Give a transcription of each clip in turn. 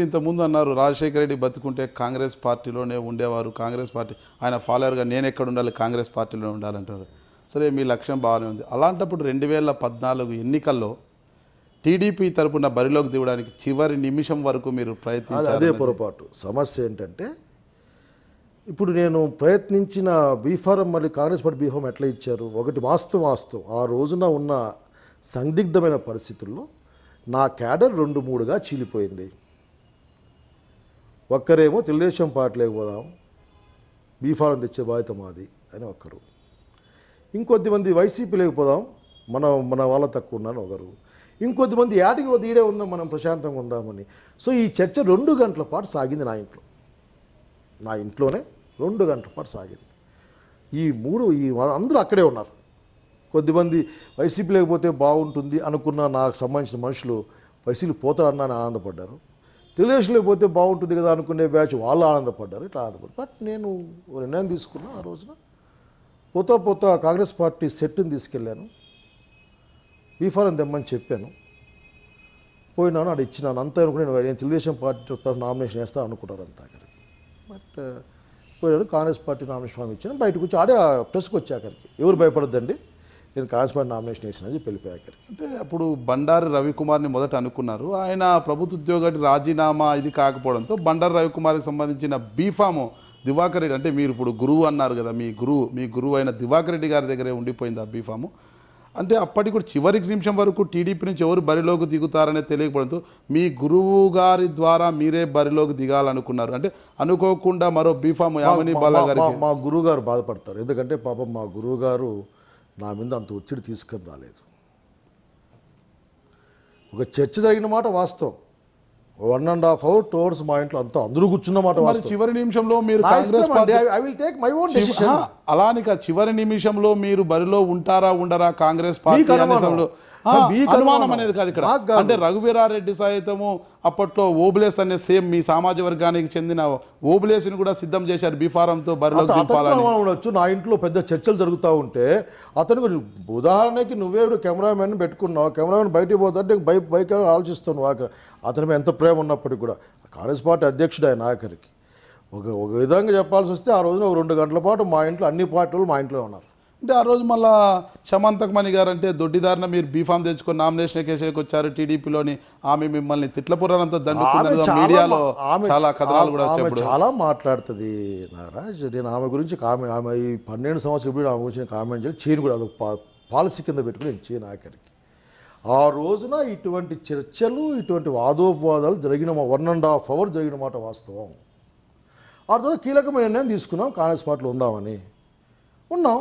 ఇంతకుముందు అన్నారు రాజశేఖర రెడ్డి బతుకుంటే కాంగ్రెస్ పార్టీలోనే ఉండేవారు కాంగ్రెస్ పార్టీ ఆయన ఫాలోవర్గా నేను ఎక్కడ ఉండాలి కాంగ్రెస్ పార్టీలో ఉండాలంటారు సరే మీ లక్ష్యం బాగానే ఉంది అలాంటప్పుడు రెండు వేల పద్నాలుగు ఎన్నికల్లో టీడీపీ తరపున బరిలోకి దిగడానికి చివరి నిమిషం వరకు మీరు అది ప్రయత్నించారు అదే పొరపాటు సమస్య ఏంటంటే ఇప్పుడు నేను ప్రయత్నించిన బీఫారం మళ్ళీ కాంగ్రెస్ పార్టీ బీఫారం ఎట్లా ఇచ్చారు ఒకటి వాస్తవం వాస్తవం ఆ రోజున ఉన్న సందిగ్ధమైన పరిస్థితుల్లో నా క్యాడర్ రెండు మూడుగా చీలిపోయింది ఒక్కరేమో తెలుగుదేశం పార్టీలోకి పోదాం బీఫారం తెచ్చే బాధ్యత మాది అని ఒక్కరు ఇంకొద్ది మంది వైసీపీ లేకపోదాం మన మన వాళ్ళ తక్కువ ఉన్నాను ఒకరు ఇంకొద్ది మంది యాటికి పోతే ఈడే ఉందాం మనం ప్రశాంతంగా ఉందామని సో ఈ చర్చ రెండు గంటల పాటు సాగింది నా ఇంట్లో నా ఇంట్లోనే రెండు గంటల పాటు సాగింది ఈ మూడు ఈ అందరూ అక్కడే ఉన్నారు కొద్దిమంది వైసీపీ లేకపోతే బాగుంటుంది అనుకున్న నాకు సంబంధించిన మనుషులు వైసీపీ పోతారన్న అని ఆనందపడ్డారు తెలుగుదేశం లేకపోతే బాగుంటుంది కదా అనుకునే బ్యాచ్ వాళ్ళు ఆనందపడ్డారు ఇట్లా ఆనందపడ్డారు బట్ నేను ఓ నిర్ణయం తీసుకున్నా ఆ రోజున పోతా పోతా కాంగ్రెస్ పార్టీ సెట్ని తీసుకెళ్ళాను బీఫారం తెమ్మని చెప్పాను పోయినాను అక్కడ ఇచ్చినాను అంతా అనుకుని నేను నేను తెలుగుదేశం పార్టీ తరఫున నామినేషన్ వేస్తా అనుకున్నారు అంతా అక్కడికి బట్ పోయాడు కాంగ్రెస్ పార్టీ నామినేషన్ ఫామ్ ఇచ్చాను బయటకు వచ్చి ఆడే ఆ ప్రెస్కి వచ్చి అక్కడికి ఎవరు భయపడద్దండి నేను కాంగ్రెస్ పార్టీ నామినేషన్ వేసిన చెప్పి వెళ్ళిపోయా అక్కడికి అంటే అప్పుడు బండారి రవికుమార్ని మొదట అనుకున్నారు ఆయన ప్రభుత్వ ఉద్యోగానికి రాజీనామా ఇది కాకపోవడంతో బండారి రవికుమార్కి సంబంధించిన బీఫాము దివాకర్ రెడ్డి అంటే మీరు ఇప్పుడు గురువు అన్నారు కదా మీ గురువు మీ గురువు అయిన దివాకర్ రెడ్డి గారి దగ్గరే ఉండిపోయింది ఆ బీఫాము అంటే అప్పటికి కూడా చివరి నిమిషం వరకు టీడీపీ నుంచి ఎవరు బరిలోకి దిగుతారనే తెలియకపోవడంతో మీ గురువు గారి ద్వారా మీరే బరిలోకి దిగాలనుకున్నారు అంటే అనుకోకుండా మరో బీఫామ్ యామిని బాలా మా- గారికి మా- మా గురువు గారు బాధపడతారు ఎందుకంటే పాపం మా గురువు గారు నా మీద అంత ఒత్తిడి తీసుకొని రాలేదు ఒక చర్చ జరిగిన మాట వాస్తవం one and half hour two hours మా ఇంట్లో అంతా అందరూ కూర్చున్న మాట మరి వాస్తవం చివరి నిమిషంలో మీరు నా కాంగ్రెస్ ఇష్టం పార్టీ అండి I will take my own decision ఆ, అలాని కాదు చివరి నిమిషంలో మీరు బరిలో ఉంటారా ఉండరా కాంగ్రెస్ పార్టీ మీకు అనుమానం. అనే సమయంలో- ఆ, మీకు అనుమానం అనుమానం. అనేది కాదు ఇక్కడ నాకు కాదు. అంటే రఘువీరారెడ్డి సైతము అప్పట్లో ఓబులేస్ అనే సేమ్ మీ సామాజిక వర్గానికి చెందిన ఓబులేస్ని కూడా సిద్ధం చేశారు బీఫారంతో బరిలోకి అత- అతనికి దింపాలని అనుమానం ఉండొచ్చు నా ఇంట్లో పెద్ద చర్చలు జరుగుతూ ఉంటే అతనికి ఉదాహరణకి నువ్వే కెమెరామెన్ పెట్టుకున్నావు కెమెరామెన్ బయటికి పోతుంటే బై బైక్ ఆలోచిస్తున్నావు ఆఖరి అతని మీద ఎంత ప్రేమ ఉన్నప్పటికీ కూడా కాంగ్రెస్ పార్టీ అధ్యక్షుడు ఆయన ఆఖరికి ఒక ఒక విధంగా చెప్పాల్సి వస్తే ఆ రోజున ఒక రెండు గంటల పాటు మా ఇంట్లో అన్ని పార్టీలు మా ఇంట్లో ఉన్నారు అంటే ఆ రోజు మళ్ళా శమంతకమణి గారు అంటే దొడ్డిదారిన మీరు బీఫామ్ తెచ్చుకొని నామినేషన్ కేసుకి వచ్చారు టీడీపీలోని ఆమె మిమ్మల్ని తిట్లపురానంతో ఆమె దండుకున్నది చాలా మీడియాలో మా- ఆమె- చాలా కథనాలు కూడా ఆమె వచ్చేప్పుడు చాలా మాట్లాడుతుంది నారాజ్ నేను ఆమె గురించి ఆమె ఆమె ఈ పన్నెండు సంవత్సరాలు ఇప్పుడు ఆమె గురించి కామెంట్ చేయాలి చేయను కూడా అదొక పా- పాలసీ కింద పెట్టుకుని నేను చేయను ఆఖరికి ఆ రోజున ఇటువంటి చర్చలు ఇటువంటి వాదోపవాదాలు జరిగిన వన్ అండ్ హాఫ్ అవర్ జరిగిన మాట వాస్తవం ఆ తర్వాత కీలకమైన నిర్ణయం తీసుకున్నాం కాంగ్రెస్ పార్టీలో ఉందామని ఉన్నాం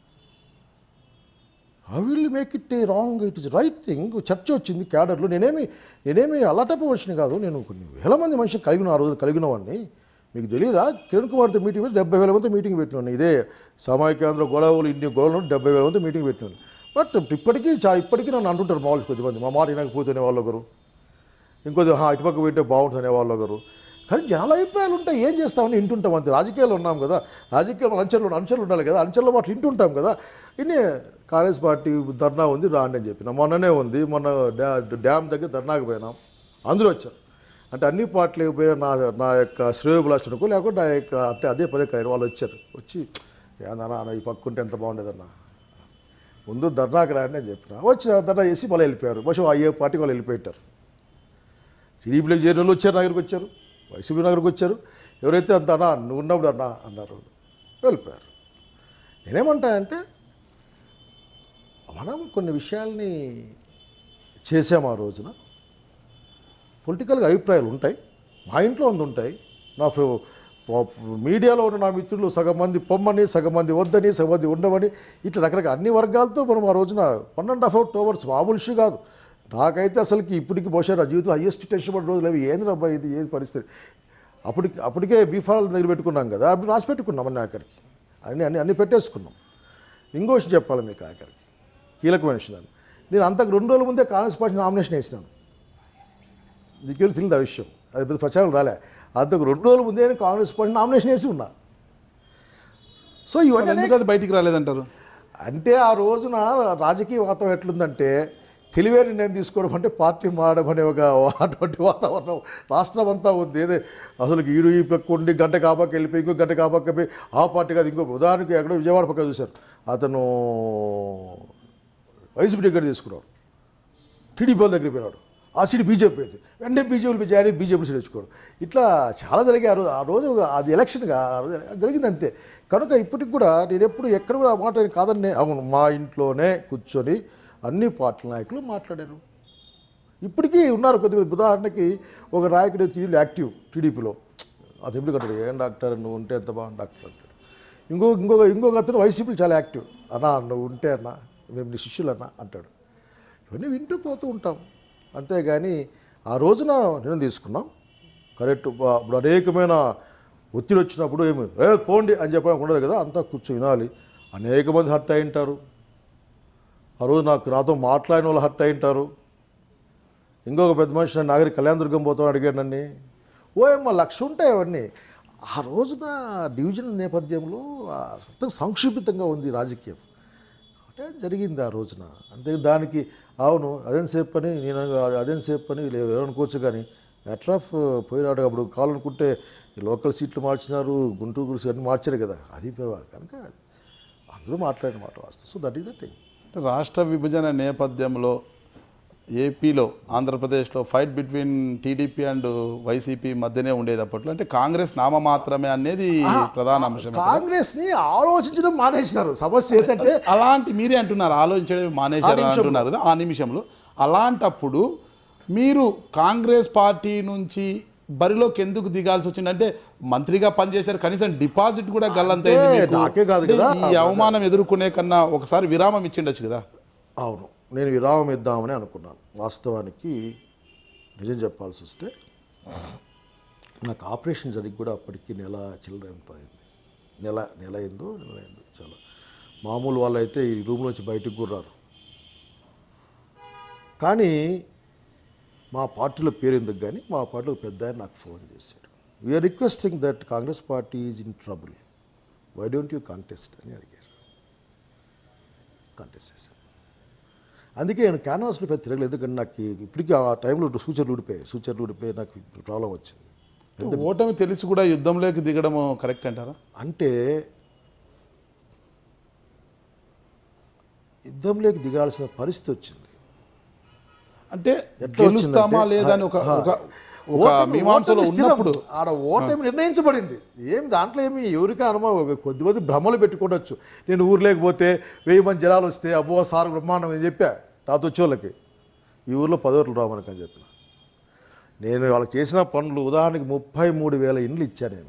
I will make it a wrong it is right thing చర్చ వచ్చింది క్యాడర్లో నేనేమి నేనేమి అల్లటపు మనిషిని కాదు నేను కొన్ని వేల మంది మనిషిని కలిగిన ఆ రోజు కలిగిన వాడిని మీకు తెలియదా కిరణ్ కుమార్తో మీటింగ్ పెట్టి డెబ్బై వేల మంది మీటింగ్ పెట్టినాను ఇదే సామాజిక కేంద్ర గొడవలు ఇన్ని గొడవలు డెబ్బై వేల మంది మీటింగ్ పెట్టినాను బట్ ఇప్పటికీ చా ఇప్పటికీ నన్ను అంటుంటారు మామూలు కొద్దిమంది మా మాట వినకపోతేనే వాళ్ళు ఒకరు ఇంకొద్ది "హా, ఇటుపక్క వింటే బాగుంటుంది అనే వాళ్ళు ఒకరు కానీ జనాల అభిప్రాయాలు ఉంటాయి ఏం చేస్తామని వింటుంటాం అంతే రాజకీయాల్లో ఉన్నాం కదా రాజకీయాల్లో అంచెలు అంచెలు ఉండాలి కదా అంచెల్లో మాట వింటుంటాం కదా ఇన్ని కాంగ్రెస్ పార్టీ ధర్నా ఉంది రాండి అని చెప్పిన మొన్ననే ఉంది మొన్న డ్యా డ్యామ్ దగ్గర ధర్నాకి పోయినాం అందరూ వచ్చారు అంటే అన్ని పార్టీలకు పోయిన నా నా యొక్క శ్రేయోభిలాషణకు లేకుంటే నా యొక్క అదే అదే పదే కాదు వాళ్ళు వచ్చారు వచ్చి ఏందన్నా ఈ పక్కుంటే ఎంత బాగుండేదన్నా ముందు ధర్నాకి రాండి అని చెప్పిన వచ్చి ధర్నా చేసి మళ్ళీ వెళ్ళిపోయారు బహుశా ఏ పార్టీ వాళ్ళు వెళ్ళిపోయారు టీడీపీలోకి చేరిన వాళ్ళు వచ్చారు నా దగ్గరికి వచ్చారు వైసీపీ నగర్కి వచ్చారు ఎవరైతే అంత అన్నా నువ్వు ఉన్నప్పుడు అన్నా అన్నారు వెళ్ళిపోయారు నేనేమంటా అంటే మనం కొన్ని విషయాల్ని చేసాము ఆ రోజున పొలిటికల్గా అభిప్రాయాలు ఉంటాయి మా ఇంట్లో అందు ఉంటాయి నా ఫ్రె- ప- మీడియాలో ఉన్న నా మిత్రులు సగం మంది పొమ్మని సగం మంది వద్దని సగం మంది ఉండమని ఇట్లా రకరకాల అన్ని వర్గాలతో మనం ఆ రోజున one and half hour two hours మామూలు ఇష్యూ కాదు నాకైతే అసలుకి ఇప్పటికి బహుశా నా జీవితంలో హయ్యెస్ట్ టెన్షన్ పడిన రోజులు అవి ఏంది అబ్బాయి ఇది ఏది పరిస్థితి అప్పటికి అప్పటికే బీఫాల్ దగ్గర పెట్టుకున్నాం కదా అప్పుడు రాసి పెట్టుకున్నాం అన్ని ఆఖరికి అన్ని అన్ని అన్ని పెట్టేసుకున్నాం ఇంకో విషయం చెప్పాలి మీకు ఆఖరికి కీలకమైన విషయం నేను అంతకు రెండు రోజుల ముందే కాంగ్రెస్ పార్టీ నామినేషన్ వేసినాను నీకేం తెలియదు ఆ విషయం అది పెద్ద ప్రచారం రాలే అంతకు రెండు రోజుల ముందే నేను కాంగ్రెస్ పార్టీ నామినేషన్ వేసి ఉన్నా సో ఇవన్నీ అనేక- ఎందుకు అది బయటికి రాలేదంటారు అంటే ఆ రోజున రాజకీయ వాతావరణం ఎట్లుందంటే తెలివైన నిర్ణయం తీసుకోవడం అంటే పార్టీ మారడం అనే ఒక అటువంటి వాతావరణం రాష్ట్రం అంతా ఉంది ఏదే అసలు ఈడు ఈ పక్క ఉండి గంట కాపాకి వెళ్ళిపోయి ఇంకో గంట కాపాకి వెళ్ళిపోయి ఆ పార్టీ కాదు ఇంకో ఉదాహరణకి ఎక్కడో విజయవాడ పక్కన చూశారు అతను వైసీపీ టికెట్ తీసుకున్నాడు టీడీపీ వాళ్ళ దగ్గరికి పోయినాడు ఆ సీట్ బీజేపీ అయింది వెంటనే బీజేపీ జాయిన్ అయ్యి బీజేపీ సీట్ తెచ్చుకోడు ఇట్లా చాలా జరిగాయి ఆ రోజు ఆ రోజు అది ఎలక్షన్గా ఆ రోజు జరిగింది అంతే కనుక ఇప్పటికి కూడా నేను ఎప్పుడు ఎక్కడ కూడా ఆ మాట నేను కాదని అవును మా ఇంట్లోనే కూర్చొని అన్ని పార్టీ నాయకులు మాట్లాడారు ఇప్పటికీ ఉన్నారు కొద్దిగా ఉదాహరణకి ఒక నాయకుడు టీడీలో యాక్టివ్ టీడీపీలో అతను ఇప్పుడు కట్టాడు ఏం డాక్టర్ నువ్వు ఉంటే ఎంత బాగుంది డాక్టర్ అంటాడు ఇంకో ఇంకొక ఇంకొక అతను వైసీపీలో చాలా యాక్టివ్ అన్నా నువ్వు ఉంటే అన్నా మేము నీ శిష్యులు అన్నా అంటాడు ఇవన్నీ వింటూ పోతూ ఉంటాం అంతేగాని ఆ రోజున నిర్ణయం తీసుకున్నాం కరెక్ట్ బా- ఇప్పుడు అనేకమైన ఒత్తిడి వచ్చినప్పుడు ఏమి రే పోండి అని చెప్పడం ఉండదు కదా అంతా కూర్చొని వినాలి అనేక మంది హర్ట్ అయి ఉంటారు ఆ రోజు నాకు నాతో మాట్లాడిన వాళ్ళు హర్ట్ అయి ఉంటారు ఇంకొక పెద్ద మనిషి నన్ను నాగరి కళ్యాణ దుర్గం పోతాను అడిగాడు నన్ను ఓయమ్మ లక్ష ఉంటాయి అవన్నీ ఆ రోజున డివిజన్ నేపథ్యంలో ఆ మొత్తం సంక్షిప్తంగా ఉంది రాజకీయం అంటే జరిగింది ఆ రోజున అంతే దానికి అవును అదేం సేపు పని నేను అదేం సేపు పని లేదు అనుకోవచ్చు కానీ మ్యాటర్ ఆఫ్ పోయినాడు అప్పుడు కావాలనుకుంటే ఈ లోకల్ సీట్లు మార్చినారు గుంటూరు సీట్లు మార్చారు కదా అది కనుక అందరూ మాట్లాడిన మాట వాస్తవం so that is the thing అంటే రాష్ట్ర విభజన నేపథ్యంలో ఏపీలో ఆంధ్రప్రదేశ్లో fight between TDP and YCP మధ్యనే ఉండేది అప్పట్లో అంటే కాంగ్రెస్ నామ మాత్రమే అనేది ప్రధాన అంశం కాంగ్రెస్ని ఆలోచించడం మానేసినారు సమస్య ఏంటంటే అలాంటి మీరే అంటున్నారు ఆలోచించడం మానేశారు నిమిషంలో. అంటున్నారు కదా ఆ నిమిషంలో అలాంటప్పుడు మీరు కాంగ్రెస్ పార్టీ నుంచి బరిలోకి ఎందుకు దిగాల్సి వచ్చింది అంటే మంత్రిగా పనిచేశారు కనీసం డిపాజిట్ కూడా గల్లంత అయింది అంటే మీకు. నాకే కాదు అంటే కదా. ఈ అవమానం ఎదుర్కొనే కన్నా ఒకసారి విరామం ఇచ్చిండొచ్చు కదా అవును నేను విరామం ఇద్దామని అనుకున్నాను వాస్తవానికి నిజం చెప్పాల్సి వస్తే నాకు ఆపరేషన్ జరిగి కూడా అప్పటికి నెల చిల్లర ఎంత అయింది నెల నెల అయిందో నెల అయిందో చాలా మామూలు వాళ్ళైతే ఈ రూమ్లోంచి బయటకు కూడా రారు కానీ మా పార్టీలో పేరు ఎందుకు కానీ మా పార్టీలో పెద్ద ఆయన నాకు ఫోన్ చేశాడు we are requesting that Congress party is in trouble why don't you contest అని అడిగారు కాంటెస్ట్ చేశాను అందుకే నేను క్యాన్వాస్లో పెద్ద తిరగలేదు ఎందుకంటే నాకు ఇప్పటికీ ఆ టైంలో సూచనలు ఊడిపోయాయి సూచనలు ఊడిపోయి నాకు ప్రాబ్లం వచ్చింది ఓటమి తెలిసి కూడా యుద్ధంలోకి దిగడం కరెక్ట్ అంటారా అంటే యుద్ధంలోకి దిగాల్సిన పరిస్థితి వచ్చింది అంటే ఎట్లా గెలుస్తామా వచ్చిందంటే, లేదా అని ఒక ఆ, ఒక ఒక ఓటమి- మీమాంసలో ఓటమి స్థిరం. ఉన్నప్పుడు ఆడ ఓటమి నిర్ణయించబడింది ఏం దాంట్లో ఏమి ఎవరికి అనుమానం ఒక కొద్దిమంది భ్రమలు పెట్టుకోవచ్చు నేను ఊరు లేకపోతే వెయ్యి మంది జనాలు వస్తే అబ్బో సార్ బ్రహ్మాండం అని చెప్పా నాతో వచ్చేవాళ్ళకి ఈ ఊర్లో పదోట్లు రామనకు అని చెప్పిన నేను వాళ్ళకి చేసిన పనులు ఉదాహరణకి ముప్పై మూడు వేల ఇండ్లు ఇచ్చాను నేను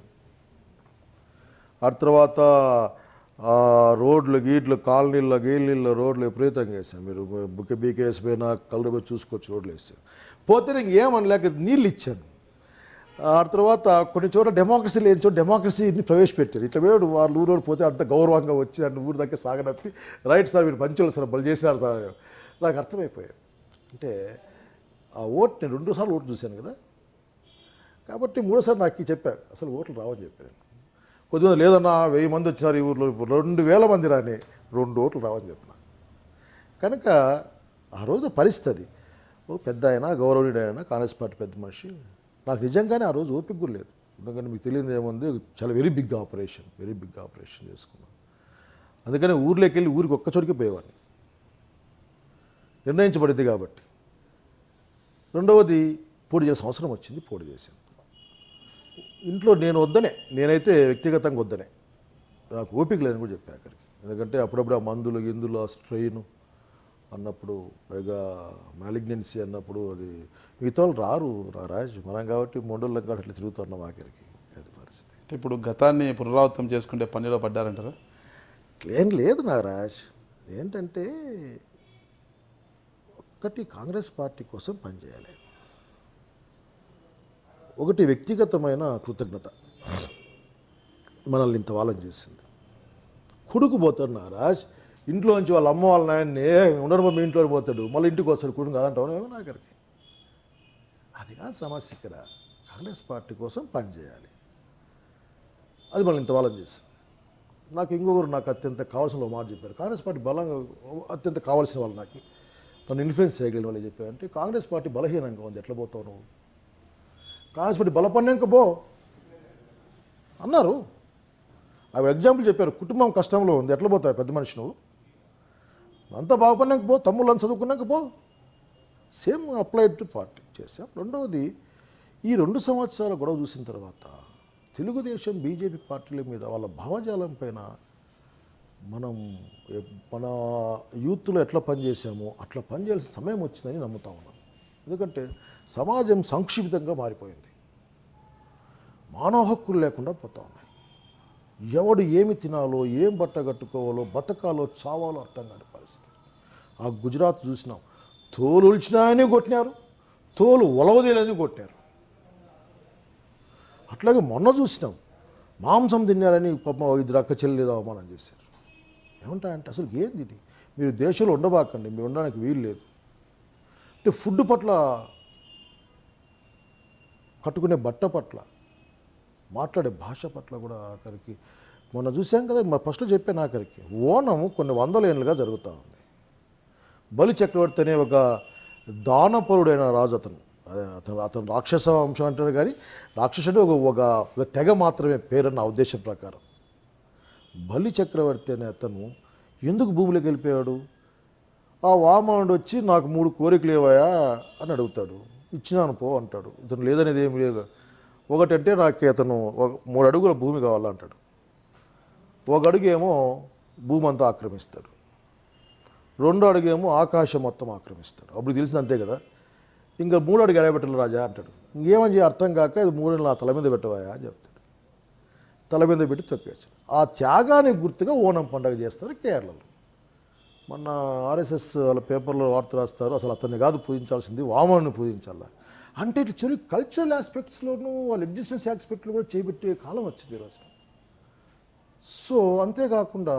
ఆ తర్వాత ఆ, రోడ్లు గీట్లు కాలనీల్లో గీళ్ళల్లో రోడ్లు విపరీతంగా వేసాను మీరు బుక్క బీకేసి పోయినా కలర్ పోయి చూసుకోవచ్చు రోడ్లు వేసాను పోతే నేను ఏమనలేక నీళ్ళు ఇచ్చాను ఆ తర్వాత కొన్ని చోట్ల డెమోక్రసీ లేని చోట డెమోక్రసీని ప్రవేశపెట్టారు ఇట్లా వేడు వాళ్ళు ఊరు పోతే అంత గౌరవంగా వచ్చి నన్ను ఊరి దగ్గర సాగనప్పి రైట్ సార్ మీరు పంచులు సార్ బలు చేసినారు సార్ అని. నాకు అర్థమైపోయాది అంటే ఆ ఓటు నేను రెండుసార్లు ఓటు చూశాను కదా కాబట్టి మూడోసారి నాకు చెప్పా అసలు ఓట్లు రావని చెప్పాను కొద్దిగా లేదన్నా వెయ్యి మంది వచ్చినారు ఈ ఊర్లో రెండు వేల మంది రాని రెండు ఓట్లు రావని చెప్పిన కనుక ఆ రోజు పరిస్థితి అది ఓ పెద్ద ఆయన గౌరవనీయుడు ఆయన కాంగ్రెస్ పార్టీ పెద్ద మనిషి నాకు నిజంగానే ఆ రోజు ఓపిక కూడా లేదు ఎందుకంటే మీకు తెలియదు ఏముంది చాలా very big operation very big operation చేసుకున్నాం అందుకని ఊర్లోకి వెళ్ళి ఊరికి ఒక్క చోటికి పోయేవాడిని నిర్ణయించబడింది కాబట్టి రెండవది పోటీ చేసే అవసరం వచ్చింది పోటీ చేశాను ఇంట్లో నేను వద్దనే నేనైతే వ్యక్తిగతంగా వద్దనే నాకు ఓపిక లేదని కూడా చెప్పా అక్కడికి ఎందుకంటే అప్పుడప్పుడు ఆ మందులు గిందులు ఆ స్ట్రెయిన్ అన్నప్పుడు పైగా మ్యాలిగ్నెన్సీ అన్నప్పుడు అది మిగతా వాళ్ళు రారు రా రాజు మనం కాబట్టి మొండోళ్ళం కాబట్టి అట్లా తిరుగుతున్నాం ఆఖరికి అది పరిస్థితి అంటే ఇప్పుడు గతాన్ని పునరావృతం చేసుకుంటే పనిలో పడ్డారంటారా ఏం లేదు నాగరాజ్ ఏంటంటే ఒక్కటి కాంగ్రెస్ పార్టీ కోసం పనిచేయాలి ఒకటి వ్యక్తిగతమైన కృతజ్ఞత మనల్ని ఇంత వాళ్ళని చేసింది కొడుకు పోతాడు నారాజ్ ఇంట్లోంచి వాళ్ళ అమ్మ వాళ్ళ నాయన్ని "ఏ, ఉండడు మీ ఇంట్లో పోతాడు మళ్ళీ ఇంటికి వస్తాడు కొడుకు కాదంటావు ఏమో నాగరికి అది కాదు సమస్య ఇక్కడ కాంగ్రెస్ పార్టీ కోసం పనిచేయాలి అది మనల్ని ఇంత వాళ్ళని చేసింది నాకు ఇంకొకరు నాకు అత్యంత కావాల్సిన ఒక మాట చెప్పారు కాంగ్రెస్ పార్టీ బలంగా అత్యంత కావాల్సిన వాళ్ళు నాకు నన్ను ఇన్ఫ్లుయెన్స్ చేయగలిగిన వాళ్ళు చెప్పారంటే కాంగ్రెస్ పార్టీ బలహీనంగా ఉంది ఎట్లా పోతావు నువ్వు కాంగ్రెస్ పార్టీ బలపడినాక పో అన్నారు అవి ఎగ్జాంపుల్ చెప్పారు కుటుంబం కష్టంలో ఉంది ఎట్లా పోతావు పెద్ద మనిషి నువ్వు అంతా బాగుపడినాక పో తమ్ముళ్ళని చదువుకున్నాక పో సేమ్ అప్లైడ్ టు పార్టీ చేశాం రెండవది ఈ రెండు సంవత్సరాల గొడవ చూసిన తర్వాత తెలుగుదేశం బీజేపీ పార్టీల మీద వాళ్ళ భావజాలం పైన మనం ఎ- మన యూత్లో ఎట్లా పనిచేసామో అట్లా పనిచేయాల్సిన సమయం వచ్చిందని నమ్ముతా ఉన్నాను ఎందుకంటే సమాజం సంక్షిప్తంగా మారిపోయింది మానవ హక్కులు లేకుండా పోతా ఉన్నాయి ఎవడు ఏమి తినాలో ఏం బట్ట కట్టుకోవాలో బతకాలో చావాలో అర్థం కాని పరిస్థితి ఆ గుజరాత్ చూసినాం తోలు ఉల్చినాయని కొట్టినారు తోలు ఒలవదేలని కొట్టినారు అట్లాగే మొన్న చూసినాం మాంసం తిన్నారని పాపం ఇద్దరు అక్క చెల్లెలు అవమానం చేశారు ఏమంటాయంటే అసలు ఏంది ఇది మీరు దేశంలో ఉండబాకండి మీరు ఉండడానికి వీలు లేదు అంటే ఫుడ్ పట్ల కట్టుకునే బట్ట పట్ల మాట్లాడే భాష పట్ల కూడా ఆఖరికి మొన్న చూసాం కదా మా ఫస్ట్లో చెప్పాను ఆఖరికి ఓణం కొన్ని వందల ఏళ్ళుగా జరుగుతూ ఉంది బలి చక్రవర్తి అనే ఒక దానపరుడైన రాజు అతను అదే అతను అతను రాక్షస వంశం అంటారు కానీ రాక్షసుడు అంటే ఒక ఒక ఒక తెగ మాత్రమే పేరు నా ఉద్దేశం ప్రకారం బలి చక్రవర్తి అనే అతను ఎందుకు భూమిలోకి వెళ్ళిపోయాడు ఆ వామనుడు వచ్చి నాకు మూడు కోరికలు ఏవయా అని అడుగుతాడు ఇచ్చినాను పో అంటాడు ఇతను లేదనేది ఏమి లేదు ఒకటంటే నాకు అతను ఒక మూడు అడుగుల భూమి కావాలంటాడు ఒక అడుగు ఏమో భూమి అంతా ఆక్రమిస్తాడు రెండో అడుగేమో ఆకాశం మొత్తం ఆక్రమిస్తాడు అప్పుడు తెలిసింది అంతే కదా ఇంకా మూడు అడుగు ఎడబెట్టాలి రాజా అంటాడు ఇంకేమని చేయ అర్థం కాక ఇది మూడు నా తల మీద పెట్టవాయా అని చెప్తాడు తల మీద పెట్టి తొక్కేసాడు ఆ త్యాగానికి గుర్తుగా ఓణం పండుగ చేస్తారు కేరళలో మొన్న ఆర్ఎస్ఎస్ వాళ్ళ పేపర్లో వార్త రాస్తారు అసలు అతన్ని కాదు పూజించాల్సింది వామను పూజించాల అంటే ఇటు చెడు కల్చరల్ ఆస్పెక్ట్స్లోనూ వాళ్ళ ఎగ్జిస్టెన్స్ ఆస్పెక్ట్లో కూడా చేపెట్టే కాలం వచ్చింది ఈరోజు సో అంతేకాకుండా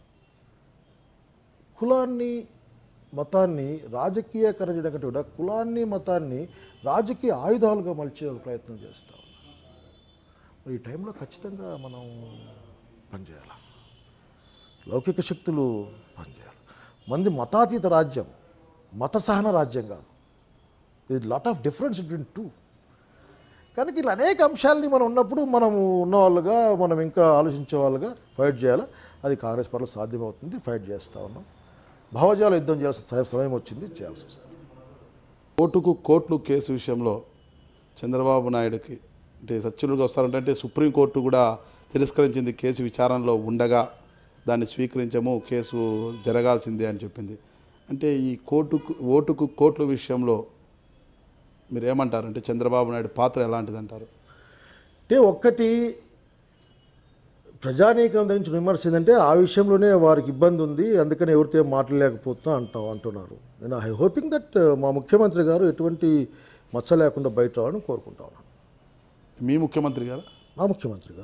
కులాన్ని మతాన్ని రాజకీయకరణ చేయడం కంటే కూడా కులాన్ని మతాన్ని రాజకీయ ఆయుధాలుగా మలిచే ఒక ప్రయత్నం చేస్తూ ఉన్నారు మరి ఈ టైంలో ఖచ్చితంగా మనం పనిచేయాలి లౌకిక శక్తులు పనిచేయాలి మంది మతాతీత రాజ్యం మత సహన రాజ్యం కాదు ఇది lot of difference between two కనుక ఇలా అనేక అంశాలని మనం ఉన్నప్పుడు మనము ఉన్నవాళ్ళుగా మనం ఇంకా ఆలోచించే వాళ్ళుగా ఫైట్ చేయాలి అది కాంగ్రెస్ పార్టీలో సాధ్యమవుతుంది ఫైట్ చేస్తూ ఉన్నాం భావజాల యుద్ధం చేయాల్సిన సమ- సమయం వచ్చింది చేయాల్సి వస్తుంది కోర్టుకు కోర్టులు కేసు విషయంలో చంద్రబాబు నాయుడుకి అంటే సచ్యులుగా వస్తారంటే సుప్రీంకోర్టు కూడా తిరస్కరించింది కేసు విచారణలో ఉండగా దాన్ని స్వీకరించము కేసు జరగాల్సిందే అని చెప్పింది అంటే ఈ కోర్టుకు ఓటుకు కోర్టుల విషయంలో మీరు ఏమంటారు అంటే చంద్రబాబు నాయుడు పాత్ర ఎలాంటిది అంటారు అంటే ఒక్కటి ప్రజానీకం దగ్గర నుంచి విమర్శ ఏంటంటే ఆ విషయంలోనే వారికి ఇబ్బంది ఉంది అందుకని ఎవరితో ఏం మాట్లాడలేకపోతున్నా అంటాం అంటున్నారు నేను ఐ హోపింగ్ దట్ మా ముఖ్యమంత్రి గారు ఎటువంటి మచ్చ లేకుండా బయట రావాలని కోరుకుంటా ఉన్నాను మీ ముఖ్యమంత్రి గారు మా ముఖ్యమంత్రి గారు